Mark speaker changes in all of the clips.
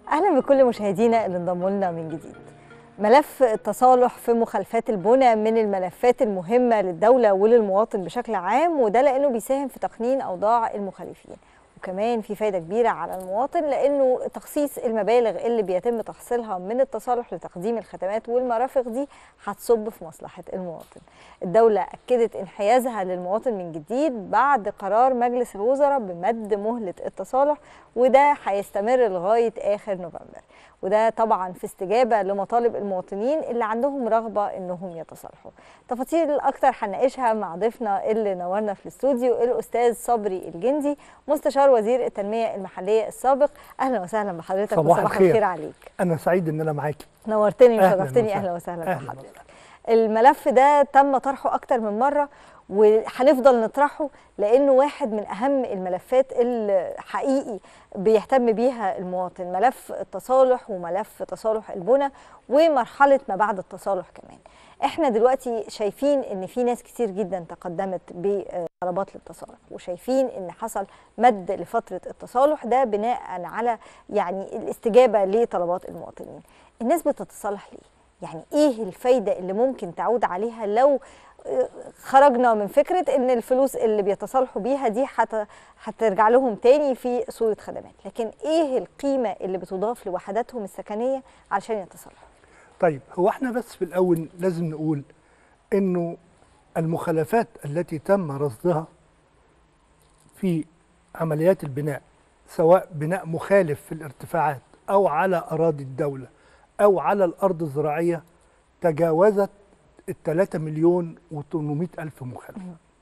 Speaker 1: اهلا بكل مشاهدينا اللي انضموا لنا من جديد ملف التصالح في مخالفات البنى من الملفات المهمه للدوله وللمواطن بشكل عام وده لانه بيساهم في تقنين اوضاع المخالفين وكمان في فايده كبيره على المواطن لانه تخصيص المبالغ اللي بيتم تحصيلها من التصالح لتقديم الخدمات والمرافق دي هتصب في مصلحه المواطن. الدوله اكدت انحيازها للمواطن من جديد بعد قرار مجلس الوزراء بمد مهله التصالح وده هيستمر لغايه اخر نوفمبر. وده طبعا في استجابه لمطالب المواطنين اللي عندهم رغبه انهم يتصالحوا. تفاصيل اكتر هنناقشها مع ضيفنا اللي نورنا في الاستوديو الاستاذ صبري الجندي مستشار وزير التنميه المحليه السابق اهلا وسهلا بحضرتك
Speaker 2: صباح
Speaker 1: وصباح
Speaker 2: الخير.
Speaker 1: الخير عليك
Speaker 2: انا سعيد ان انا معاكي
Speaker 1: نورتني
Speaker 2: أهلاً
Speaker 1: وشرفتني
Speaker 2: وسهلاً.
Speaker 1: اهلا وسهلا
Speaker 2: أهلاً
Speaker 1: بحضرتك
Speaker 2: وسهلاً.
Speaker 1: الملف ده تم طرحه اكتر من مره وهنفضل نطرحه لانه واحد من اهم الملفات اللي حقيقي بيهتم بيها المواطن ملف التصالح وملف تصالح البنى ومرحله ما بعد التصالح كمان احنا دلوقتي شايفين ان في ناس كتير جدا تقدمت بطلبات للتصالح وشايفين ان حصل مد لفتره التصالح ده بناء على يعني الاستجابه لطلبات المواطنين الناس بتتصالح ليه يعني ايه الفايده اللي ممكن تعود عليها لو آه، خرجنا من فكره ان الفلوس اللي بيتصالحوا بيها دي هت- هترجع لهم تاني في صوره خدمات لكن ايه القيمه اللي بتضاف لوحداتهم السكنيه علشان يتصالحوا
Speaker 2: طيب هو احنا بس في الاول لازم نقول انه المخالفات التي تم رصدها في عمليات البناء سواء بناء مخالف في الارتفاعات او على اراضي الدوله او على الارض الزراعيه تجاوزت ال 3 مليون و800 الف مخالفه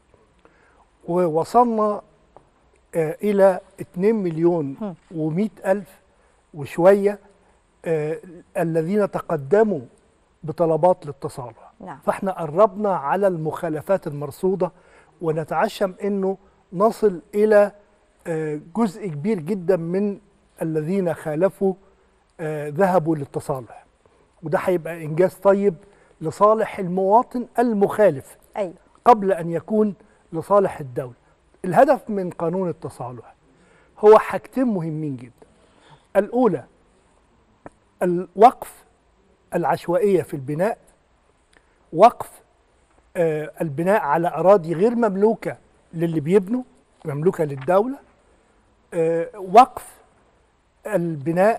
Speaker 2: ووصلنا آه، الى 2 مليون و100 الف وشويه آه، الذين تقدموا بطلبات للتصالح
Speaker 1: نعم
Speaker 2: فاحنا قربنا على المخالفات المرصوده ونتعشم انه نصل الى آه، جزء كبير جدا من الذين خالفوا آه، ذهبوا للتصالح وده هيبقى انجاز طيب لصالح المواطن المخالف
Speaker 1: ايوه
Speaker 2: قبل ان يكون لصالح الدوله الهدف من قانون التصالح هو حاجتين مهمين جدا الاولى الوقف العشوائيه في البناء وقف آه، البناء على اراضي غير مملوكه للي بيبنوا مملوكه للدوله آه، وقف البناء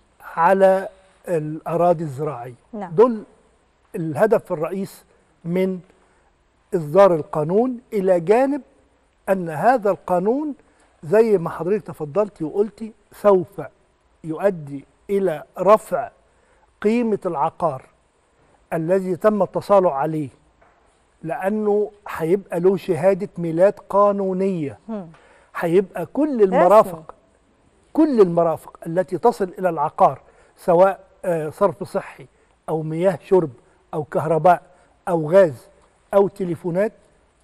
Speaker 2: على الاراضي الزراعيه
Speaker 1: نعم.
Speaker 2: دول الهدف الرئيس من اصدار القانون الى جانب ان هذا القانون زي ما حضرتك تفضلتي وقلتي سوف يؤدي الى رفع قيمه العقار الذي تم التصالح عليه لانه هيبقى له شهاده ميلاد قانونيه
Speaker 1: مم.
Speaker 2: هيبقى كل المرافق كل المرافق التي تصل الى العقار سواء آه، صرف صحي او مياه شرب او كهرباء او غاز او تليفونات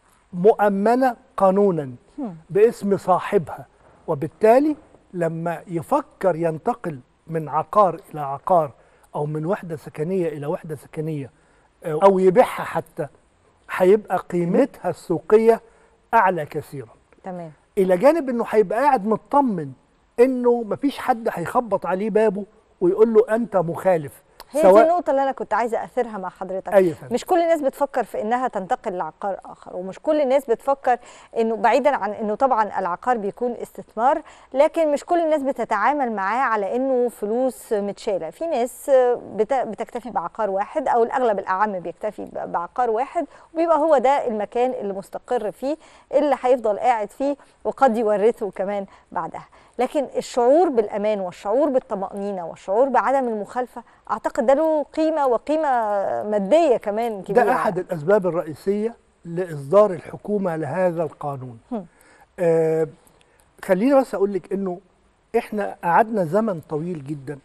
Speaker 2: مؤمنه قانونا باسم صاحبها وبالتالي لما يفكر ينتقل من عقار الى عقار او من وحده سكنيه الى وحده سكنيه آه، او يبيعها حتى هيبقى قيمتها السوقيه اعلى كثيرا
Speaker 1: تمام
Speaker 2: الى جانب انه هيبقى قاعد مطمن انه مفيش حد هيخبط عليه بابه ويقول له انت مخالف
Speaker 1: هي دي النقطة اللي أنا كنت عايزة أثيرها مع حضرتك
Speaker 2: أيوة فندم.
Speaker 1: مش كل الناس بتفكر في إنها تنتقل لعقار آخر ومش كل الناس بتفكر إنه بعيدا عن إنه طبعا العقار بيكون استثمار لكن مش كل الناس بتتعامل معاه على إنه فلوس متشالة في ناس بت- بتكتفي بعقار واحد أو الأغلب الأعم بيكتفي ب- بعقار واحد وبيبقى هو ده المكان اللي مستقر فيه اللي هيفضل قاعد فيه وقد يورثه كمان بعدها لكن الشعور بالامان والشعور بالطمانينه والشعور بعدم المخالفه اعتقد ده له قيمه وقيمه ماديه كمان كبيره
Speaker 2: ده احد الاسباب الرئيسيه لاصدار الحكومه لهذا القانون
Speaker 1: هم.
Speaker 2: آه خليني بس اقول لك انه احنا قعدنا زمن طويل جدا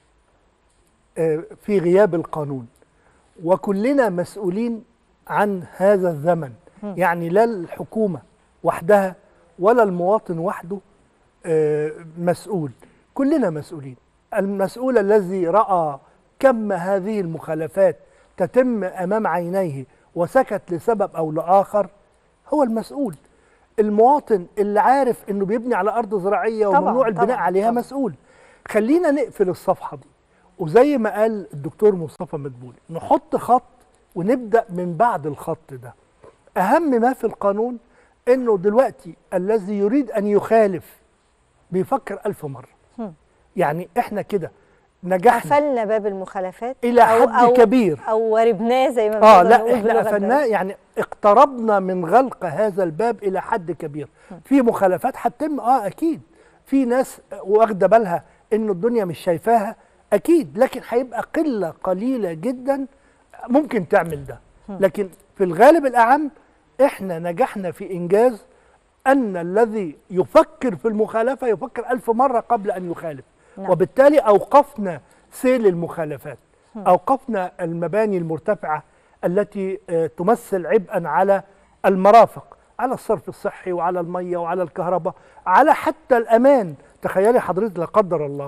Speaker 2: آه في غياب القانون وكلنا مسؤولين عن هذا الزمن
Speaker 1: هم.
Speaker 2: يعني لا الحكومه وحدها ولا المواطن وحده آه، مسؤول كلنا مسؤولين المسؤول الذي راى كم هذه المخالفات تتم امام عينيه وسكت لسبب او لاخر هو المسؤول المواطن اللي عارف انه بيبني على ارض زراعيه
Speaker 1: طبعاً،
Speaker 2: وممنوع البناء
Speaker 1: طبعاً،
Speaker 2: عليها
Speaker 1: طبعاً.
Speaker 2: مسؤول خلينا نقفل الصفحه دي وزي ما قال الدكتور مصطفى مدبولي نحط خط ونبدا من بعد الخط ده اهم ما في القانون انه دلوقتي الذي يريد ان يخالف بيفكر ألف مره
Speaker 1: هم.
Speaker 2: يعني احنا كده نجحنا
Speaker 1: قفلنا باب المخالفات
Speaker 2: الى
Speaker 1: أو-
Speaker 2: حد
Speaker 1: أو
Speaker 2: كبير
Speaker 1: او وربناه زي ما
Speaker 2: اه
Speaker 1: بنقدر
Speaker 2: لا
Speaker 1: نقول
Speaker 2: احنا
Speaker 1: باللغة
Speaker 2: قفلناه
Speaker 1: الدارجة.
Speaker 2: يعني اقتربنا من غلق هذا الباب الى حد كبير في مخالفات هتتم اه اكيد في ناس واخده بالها ان الدنيا مش شايفاها اكيد لكن هيبقى قله قليله جدا ممكن تعمل ده لكن في الغالب الاعم احنا نجحنا في انجاز ان الذي يفكر في المخالفه يفكر ألف مره قبل ان يخالف
Speaker 1: نعم.
Speaker 2: وبالتالي اوقفنا سيل المخالفات اوقفنا المباني المرتفعه التي آه، تمثل عبئا على المرافق على الصرف الصحي وعلى الميه وعلى الكهرباء على حتى الامان تخيلي حضرتك لا قدر الله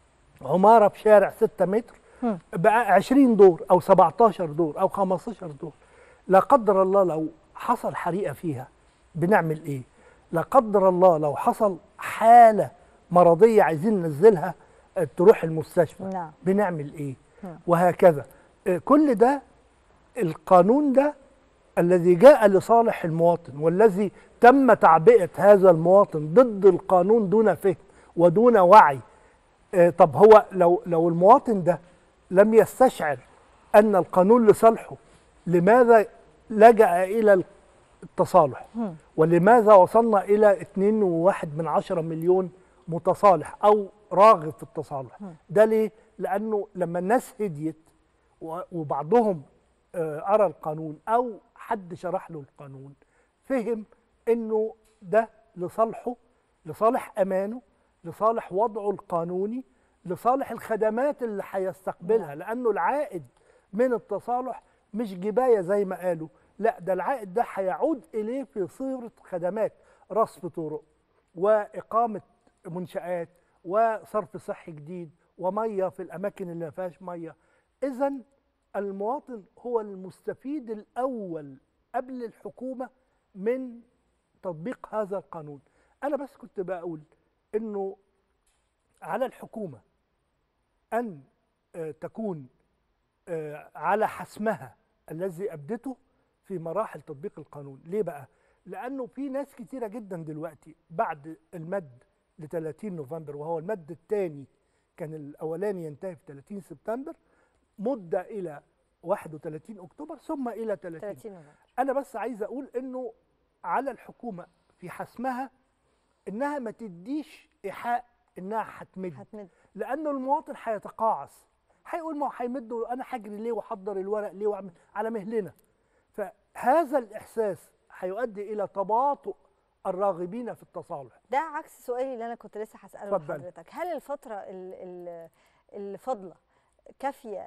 Speaker 2: عماره في شارع 6 متر
Speaker 1: هم.
Speaker 2: بقى 20 دور او 17 دور او 15 دور لا قدر الله لو حصل حريقه فيها بنعمل ايه لا قدر الله لو حصل حاله مرضيه عايزين ننزلها آه، تروح المستشفى
Speaker 1: نعم
Speaker 2: بنعمل ايه
Speaker 1: نعم.
Speaker 2: وهكذا آه، كل ده القانون ده الذي جاء لصالح المواطن والذي تم تعبئه هذا المواطن ضد القانون دون فهم ودون وعي آه، طب هو لو لو المواطن ده لم يستشعر ان القانون لصالحه لماذا لجأ الى التصالح
Speaker 1: هم.
Speaker 2: ولماذا وصلنا الى 2.1 من عشرة مليون متصالح او راغب في التصالح ده ليه لانه لما الناس هديت و- وبعضهم آه، ارى القانون او حد شرح له القانون فهم انه ده لصالحه لصالح امانه لصالح وضعه القانوني لصالح الخدمات اللي هيستقبلها لانه العائد من التصالح مش جبايه زي ما قالوا لا ده العائد ده هيعود اليه في صيغه خدمات رصف طرق واقامه منشات وصرف صحي جديد وميه في الاماكن اللي ما فيهاش ميه اذا المواطن هو المستفيد الاول قبل الحكومه من تطبيق هذا القانون انا بس كنت بقول انه على الحكومه ان آه، تكون آه، على حسمها الذي ابدته في مراحل تطبيق القانون ليه بقى لانه في ناس كتيره جدا دلوقتي بعد المد ل 30 نوفمبر وهو المد الثاني كان الاولاني ينتهي في 30 سبتمبر مد الى 31 اكتوبر ثم الى 30
Speaker 1: 30 نوفمبر
Speaker 2: انا بس عايز اقول انه على الحكومه في حسمها انها ما تديش ايحاء انها هتمد
Speaker 1: هتمد
Speaker 2: لانه المواطن هيتقاعس هيقول ما هو هيمد انا هجري ليه واحضر الورق ليه واعمل على مهلنا فهذا الاحساس هيؤدي الى تباطؤ الراغبين في التصالح
Speaker 1: ده عكس سؤالي اللي انا كنت لسه هساله
Speaker 2: اتفضلي.
Speaker 1: لحضرتك هل الفتره ال- ال- اللي فاضله كافيه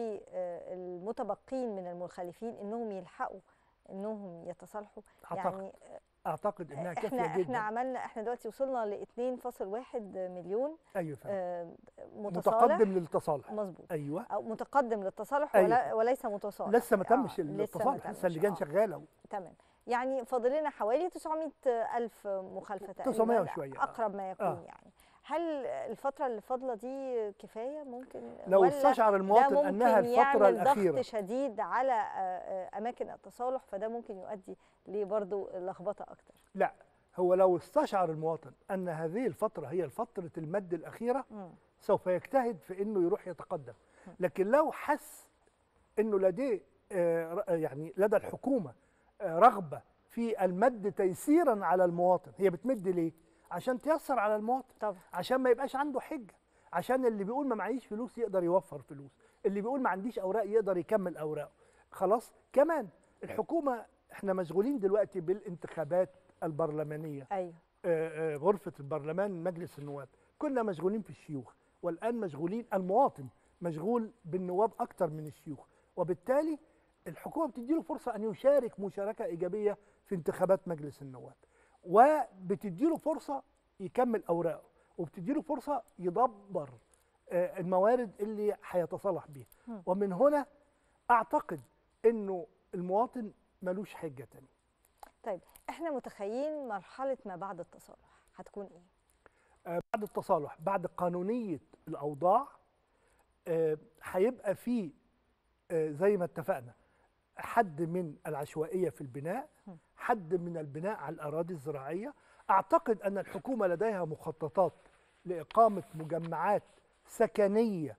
Speaker 1: للمتبقين من المخالفين انهم يلحقوا انهم يتصالحوا
Speaker 2: أعتقد
Speaker 1: يعني
Speaker 2: اعتقد انها
Speaker 1: احنا
Speaker 2: كافيه
Speaker 1: احنا
Speaker 2: جدا
Speaker 1: عملنا احنا دلوقتي وصلنا ل 2.1 مليون
Speaker 2: ايوه فعلا.
Speaker 1: آه، متصالح
Speaker 2: متقدم للتصالح
Speaker 1: مظبوط
Speaker 2: ايوه
Speaker 1: او متقدم للتصالح
Speaker 2: أيوة.
Speaker 1: ولا وليس متصالح
Speaker 2: لسه ما تمش
Speaker 1: آه، لسه ما
Speaker 2: التصالح لسه
Speaker 1: تمش،
Speaker 2: اللجان
Speaker 1: آه.
Speaker 2: شغاله
Speaker 1: تمام يعني فاضل لنا حوالي 900 ألف مخالفة تقريبا
Speaker 2: 900 وشوية، آه.
Speaker 1: أقرب ما يكون
Speaker 2: آه.
Speaker 1: يعني هل الفترة اللي فاضلة دي كفاية ممكن
Speaker 2: لو
Speaker 1: ولا
Speaker 2: استشعر
Speaker 1: ده
Speaker 2: المواطن
Speaker 1: ممكن
Speaker 2: انها الفتره
Speaker 1: يعمل
Speaker 2: الاخيره
Speaker 1: ضغط شديد على آه، آه، أماكن التصالح فده ممكن يؤدي لبرضه لخبطة أكتر
Speaker 2: لا هو لو استشعر المواطن ان هذه الفتره هي فتره المد الاخيره
Speaker 1: مم.
Speaker 2: سوف يجتهد في انه يروح يتقدم لكن لو حس انه لديه آه، ر- يعني لدى الحكومه آه، رغبه في المد تيسيرا على المواطن هي بتمد ليه عشان تيسر على المواطن
Speaker 1: طبعا
Speaker 2: عشان ما يبقاش عنده حجه عشان اللي بيقول ما معيش فلوس يقدر يوفر فلوس اللي بيقول ما عنديش اوراق يقدر يكمل اوراقه خلاص كمان الحكومه احنا مشغولين دلوقتي بالانتخابات البرلمانيه
Speaker 1: أيوه
Speaker 2: آه، آه، غرفة البرلمان مجلس النواب كنا مشغولين في الشيوخ والآن مشغولين المواطن مشغول بالنواب أكتر من الشيوخ وبالتالي الحكومة بتديله فرصة أن يشارك مشاركة إيجابية في انتخابات مجلس النواب وبتديله فرصة يكمل أوراقه وبتديله فرصة يدبر آه، الموارد اللي هيتصالح بيها
Speaker 1: مم.
Speaker 2: ومن هنا أعتقد أنه المواطن ملوش حجة تانية
Speaker 1: طيب احنا متخيلين مرحلة ما بعد التصالح هتكون ايه؟
Speaker 2: آه، بعد التصالح بعد قانونيه الاوضاع آه، هيبقى في آه، زي ما اتفقنا حد من العشوائيه في البناء حد من البناء على الاراضي الزراعيه اعتقد ان الحكومه لديها مخططات لاقامه مجمعات سكنيه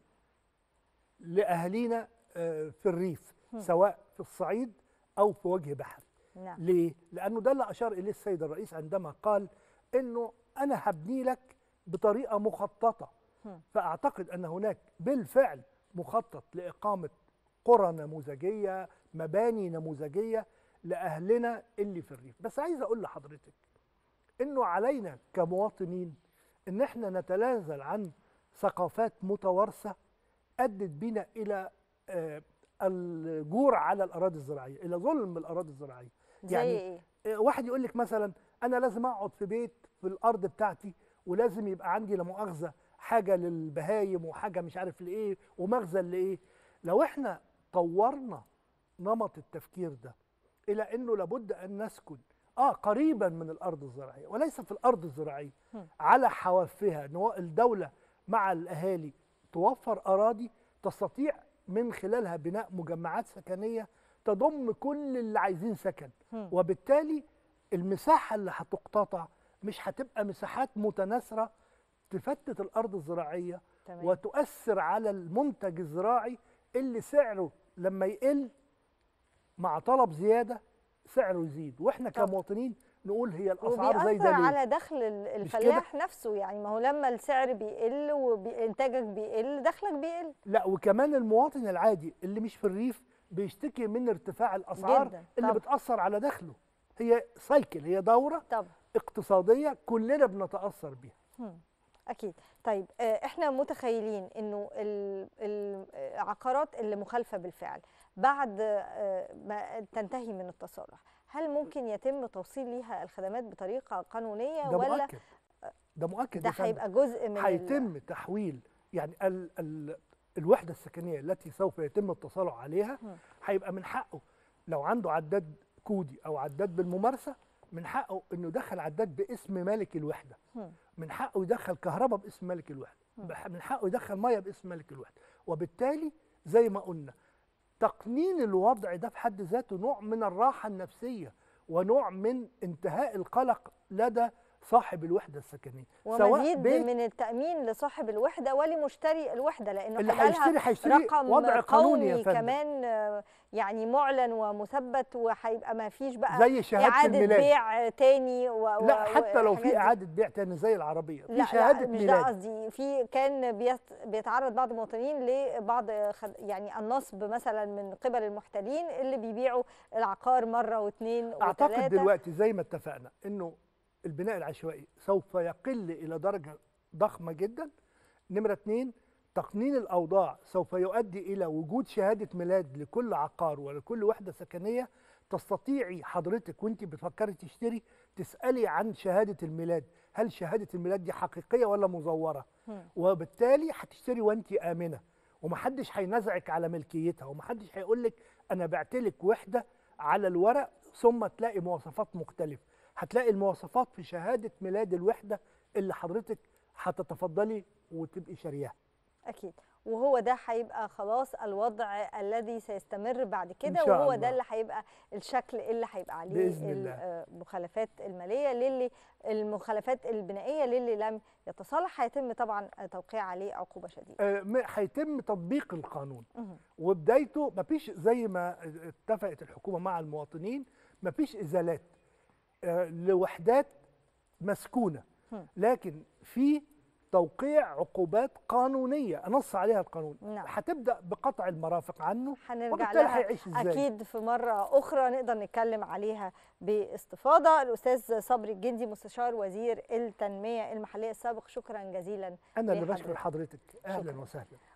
Speaker 2: لاهالينا آه، في الريف سواء في الصعيد او في وجه بحري
Speaker 1: نعم
Speaker 2: ليه؟ لأنه ده اللي أشار إليه السيد الرئيس عندما قال إنه أنا هبني لك بطريقة مخططة فأعتقد أن هناك بالفعل مخطط لإقامة قرى نموذجية مباني نموذجية لأهلنا اللي في الريف بس عايز أقول لحضرتك إنه علينا كمواطنين إن إحنا نتنازل عن ثقافات متوارثة أدت بنا إلى آه، الجور على الأراضي الزراعية إلى ظلم الأراضي الزراعية
Speaker 1: زي ايه
Speaker 2: آه، واحد يقول لك مثلا انا لازم اقعد في بيت في الارض بتاعتي ولازم يبقى عندي لا مؤاخذه حاجه للبهايم وحاجه مش عارف لايه ومخزن لايه لو احنا طورنا نمط التفكير ده الى انه لابد ان نسكن اه قريبا من الارض الزراعيه وليس في الارض الزراعيه على حوافها إن هو الدوله مع الاهالي توفر اراضي تستطيع من خلالها بناء مجمعات سكنيه تضم كل اللي عايزين سكن وبالتالي المساحه اللي هتقتطع مش هتبقى مساحات متناثره تفتت الارض الزراعيه
Speaker 1: تمام.
Speaker 2: وتؤثر على المنتج الزراعي اللي سعره لما يقل مع طلب زياده سعره يزيد واحنا
Speaker 1: طب.
Speaker 2: كمواطنين نقول هي الاسعار زي
Speaker 1: وبيأثر
Speaker 2: ده ليه
Speaker 1: على دخل ال-
Speaker 2: مش
Speaker 1: الفلاح نفسه يعني ما هو لما السعر بيقل وانتاجك بيقل دخلك بيقل
Speaker 2: لا وكمان المواطن العادي اللي مش في الريف بيشتكي من ارتفاع الاسعار
Speaker 1: جداً،
Speaker 2: اللي
Speaker 1: طبعاً.
Speaker 2: بتاثر على دخله هي سايكل هي دوره
Speaker 1: طبعا
Speaker 2: اقتصاديه كلنا بنتاثر بيها
Speaker 1: اكيد طيب آه، احنا متخيلين انه ال- ال- العقارات اللي مخالفه بالفعل بعد آه، ما تنتهي من التصالح هل ممكن يتم توصيل ليها الخدمات بطريقه قانونيه
Speaker 2: ده
Speaker 1: ولا
Speaker 2: مؤكد ده مؤكد
Speaker 1: ده
Speaker 2: يا فندم.
Speaker 1: هيبقى جزء من ال-
Speaker 2: هيتم تحويل يعني ال ال الوحده السكنيه التي سوف يتم التصالح عليها هيبقى من حقه لو عنده عداد كودي او عداد بالممارسه من حقه انه يدخل عداد باسم مالك الوحده من حقه يدخل كهرباء باسم مالك الوحده بح- من حقه يدخل ميه باسم مالك الوحده وبالتالي زي ما قلنا تقنين الوضع ده في حد ذاته نوع من الراحه النفسيه ونوع من انتهاء القلق لدى صاحب الوحده السكنيه
Speaker 1: ومزيد
Speaker 2: بيت
Speaker 1: من التامين لصاحب الوحده ولمشتري الوحده لانه
Speaker 2: اللي
Speaker 1: هيبقى لها
Speaker 2: هيشتري هيشتري
Speaker 1: رقم
Speaker 2: وضع قانوني يا
Speaker 1: قومي
Speaker 2: فندم.
Speaker 1: كمان آه، يعني معلن ومثبت وهيبقى ما فيش بقى
Speaker 2: زي شهادة
Speaker 1: اعاده
Speaker 2: الميلاد.
Speaker 1: بيع تاني و...
Speaker 2: لا
Speaker 1: و-
Speaker 2: حتى لو
Speaker 1: والحاجات
Speaker 2: في
Speaker 1: دي.
Speaker 2: اعاده بيع تاني زي العربيه
Speaker 1: لا
Speaker 2: في شهاده
Speaker 1: لا مش ده
Speaker 2: ميلاد
Speaker 1: قصدي في كان بيت بيتعرض بعض المواطنين لبعض خد يعني النصب مثلا من قبل المحتلين اللي بيبيعوا العقار مره واثنين
Speaker 2: اعتقد
Speaker 1: وثلاثه
Speaker 2: دلوقتي زي ما اتفقنا انه البناء العشوائي سوف يقل الى درجه ضخمه جدا نمره اتنين تقنين الاوضاع سوف يؤدي الى وجود شهاده ميلاد لكل عقار ولكل وحده سكنيه تستطيعي حضرتك وانت بتفكري تشتري تسالي عن شهاده الميلاد هل شهاده الميلاد دي حقيقيه ولا مزوره وبالتالي هتشتري وانت امنه ومحدش هينازعك على ملكيتها ومحدش هيقول لك انا بعت لك وحده على الورق ثم تلاقي مواصفات مختلفه هتلاقي المواصفات في شهاده ميلاد الوحده اللي حضرتك هتتفضلي وتبقي شارياها
Speaker 1: اكيد وهو ده هيبقى خلاص الوضع الذي سيستمر بعد كده
Speaker 2: شاء
Speaker 1: وهو
Speaker 2: الله.
Speaker 1: ده اللي هيبقى الشكل اللي هيبقى عليه
Speaker 2: بإذن الله.
Speaker 1: المخالفات الماليه للي المخالفات البنائيه للي لم يتصالح هيتم طبعا توقيع عليه عقوبه شديده
Speaker 2: آه، م- هيتم تطبيق القانون وبدايته مفيش زي ما اتفقت الحكومه مع المواطنين مفيش ازالات آه، لوحدات مسكونه لكن في توقيع عقوبات قانونيه نص عليها القانون
Speaker 1: نعم.
Speaker 2: هتبدا بقطع المرافق عنه
Speaker 1: هنرجع
Speaker 2: وبالتالي
Speaker 1: لها
Speaker 2: هيعيش ازاي
Speaker 1: اكيد في مره اخرى نقدر نتكلم عليها باستفاضه الاستاذ صبري الجندي مستشار وزير التنميه المحليه السابق شكرا جزيلا
Speaker 2: انا اللي
Speaker 1: لحضرتك.
Speaker 2: بشكر حضرتك اهلا
Speaker 1: شكراً.
Speaker 2: وسهلا